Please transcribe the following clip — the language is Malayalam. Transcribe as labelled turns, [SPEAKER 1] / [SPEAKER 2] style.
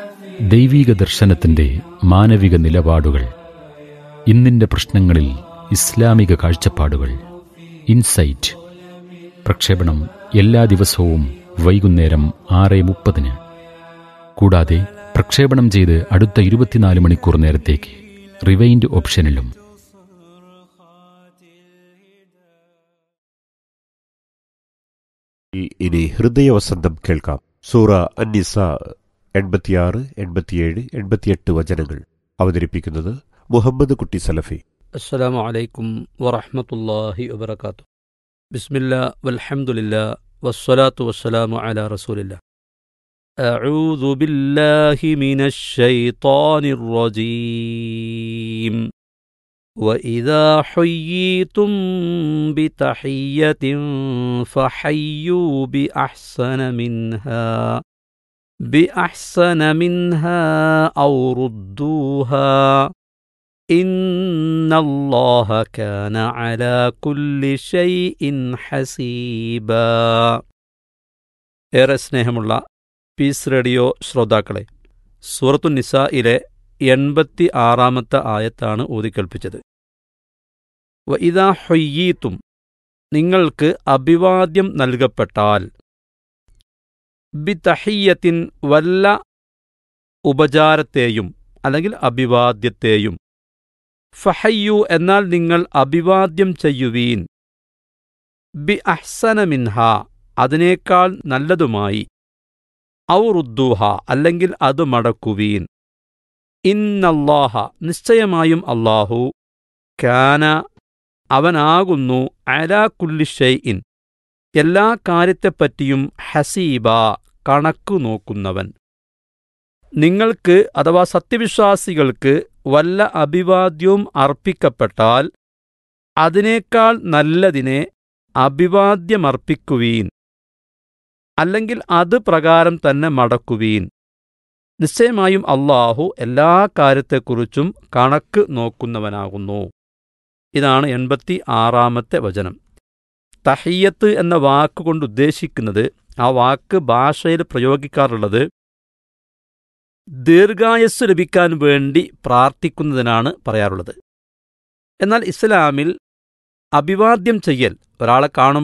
[SPEAKER 1] ദൈവീക ദർശനത്തിന്റെ മാനവിക നിലപാടുകൾ ഇന്നിന്റെ പ്രശ്നങ്ങളിൽ ഇസ്ലാമിക കാഴ്ചപ്പാടുകൾ ഇൻസൈറ്റ് പ്രക്ഷേപണം എല്ലാ ദിവസവും വൈകുന്നേരം ആറ് മുപ്പതിന് കൂടാതെ പ്രക്ഷേപണം ചെയ്ത് അടുത്ത ഇരുപത്തിനാല് മണിക്കൂർ നേരത്തേക്ക് റിവൈൻഡ് ഓപ്ഷനിലും
[SPEAKER 2] ഇനി ഹൃദയവസന്തം കേൾക്കാം സൂറ അന്നിസ എൺപത്തിയാറ് എൺപത്തിയേഴ് എൺപത്തിയെട്ട് വചനങ്ങൾ അവതരിപ്പിക്കുന്നത് മുഹമ്മദ് കുട്ടി സലഫി
[SPEAKER 3] السلام عليكم ورحمة الله وبركاته بسم الله والحمد لله والصلاة والسلام على رسول الله أعوذ بالله من الشيطان الرجيم وإذا حييتم بتحية فحيوا بأحسن منها بأحسن منها أو ردوها إن الله كان على كل شيء حسيبا ഏറെ സ്നേഹമുള്ള പീസ് റേഡിയോ ശ്രോതാക്കളെ സൂറത്തു നിസായിലെ എൺപത്തി ആറാമത്തെ ആയത്താണ് ഊതിക്കൽപ്പിച്ചത് വ ഇതാ ഹൊയ്യീത്തും നിങ്ങൾക്ക് അഭിവാദ്യം നൽകപ്പെട്ടാൽ ബിതഹിയ്യത്തിൻ വല്ല ഉപചാരത്തെയും അല്ലെങ്കിൽ അഭിവാദ്യത്തെയും ഫഹയ്യു എന്നാൽ നിങ്ങൾ അഭിവാദ്യം ചെയ്യുവീൻ ബി അഹ്സന മിൻഹ അതിനേക്കാൾ നല്ലതുമായി ഔറുദ്ദൂഹ അല്ലെങ്കിൽ അത് മടക്കുവീൻ ഇന്നല്ലാഹ നിശ്ചയമായും അല്ലാഹു കാന അവനാകുന്നു അലാ കുല്ലി ഷൈഇൻ എല്ലാ കാര്യത്തെപ്പറ്റിയും ഹസീബ കണക്കു നോക്കുന്നവൻ നിങ്ങൾക്ക് അഥവാ സത്യവിശ്വാസികൾക്ക് വല്ല അഭിവാദ്യവും അർപ്പിക്കപ്പെട്ടാൽ അതിനേക്കാൾ നല്ലതിനെ അഭിവാദ്യമർപ്പിക്കുവീൻ അല്ലെങ്കിൽ അത് പ്രകാരം തന്നെ മടക്കുവീൻ നിശ്ചയമായും അള്ളാഹു എല്ലാ കാര്യത്തെക്കുറിച്ചും കണക്ക് നോക്കുന്നവനാകുന്നു ഇതാണ് എൺപത്തി ആറാമത്തെ വചനം തഹിയത്ത് എന്ന വാക്കുകൊണ്ട് ഉദ്ദേശിക്കുന്നത് ആ വാക്ക് ഭാഷയിൽ പ്രയോഗിക്കാറുള്ളത് ദീർഘായസ് ലഭിക്കാൻ വേണ്ടി പ്രാർത്ഥിക്കുന്നതിനാണ് പറയാറുള്ളത് എന്നാൽ ഇസ്ലാമിൽ അഭിവാദ്യം ചെയ്യൽ ഒരാളെ കാണും